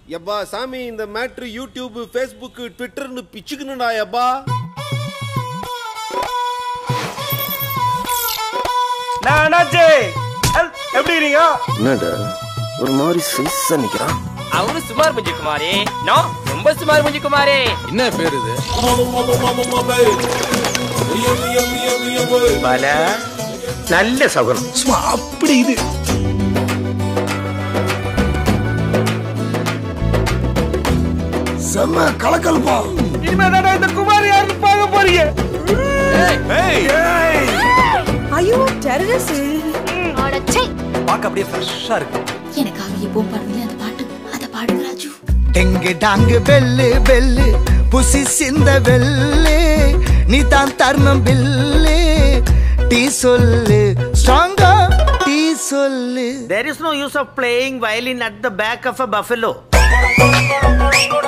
எப்பா சாமி இந்த மேட்ரு யூடியூப் ஃபேஸ்புக் ட்விட்டர்னு பிச்சுக்கணும்டா எப்பா நான் அண்ணாச்சி ஹல், எப்படி இருக்கீங்க என்னடா ஒரு மாதிரி சைஸா நிக்கிறான் அவரு சுமார் முஞ்சி குமாரி நான் ரொம்ப சுமார் முஞ்சி குமாரி என்ன பேர் இது பல நல்ல சகுனம் சும்மா அப்படி இது செம்ம கலக்கல்பா இனிமே தானே இந்த குமாரி யாருன்னு பார்க்க போறீங்க ஐயோ டெரரிஸ்ட் அடச்சே பார்க்க அப்படியே ஃப்ரெஷ்ஷா இருக்கு எனக்காக எப்பவும் பாடுங்களே அந்த பாட்டு அதை பாடுங்க ராஜு டெங்கு டாங்கு பெல்லு பெல்லு புசி சிந்த வெல்லு நீ தான் தர்மம் பில்லு டீ சொல்லு ஸ்ட்ராங்கா டீ சொல்லு There is no use of playing violin at the back of a buffalo.